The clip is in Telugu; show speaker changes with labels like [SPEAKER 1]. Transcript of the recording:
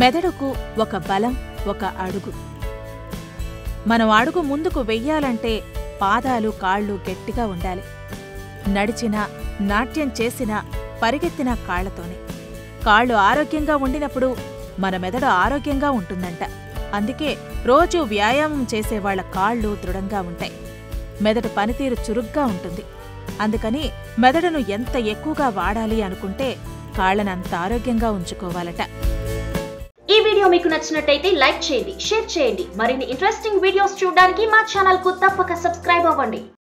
[SPEAKER 1] మెదడుకు ఒక బలం ఒక అడుగు మనం అడుగు ముందుకు వెయ్యాలంటే పాదాలు కాళ్ళు గట్టిగా ఉండాలి నడిచినా నాట్యం చేసినా పరిగెత్తిన కాళ్లతోనే కాళ్ళు ఆరోగ్యంగా ఉండినప్పుడు మన మెదడు ఆరోగ్యంగా ఉంటుందంట అందుకే రోజూ వ్యాయామం చేసేవాళ్ల కాళ్ళు దృఢంగా ఉంటాయి మెదడు పనితీరు చురుగ్గా ఉంటుంది అందుకని మెదడును ఎంత ఎక్కువగా వాడాలి అనుకుంటే కాళ్ళనంత ఆరోగ్యంగా ఉంచుకోవాలట
[SPEAKER 2] ఈ వీడియో మీకు నచ్చినట్టయితే లైక్ చేయండి షేర్ చేయండి మరిన్ని ఇంట్రెస్టింగ్ వీడియోస్ చూడడానికి మా ఛానల్ కు తప్పక సబ్స్క్రైబ్ అవ్వండి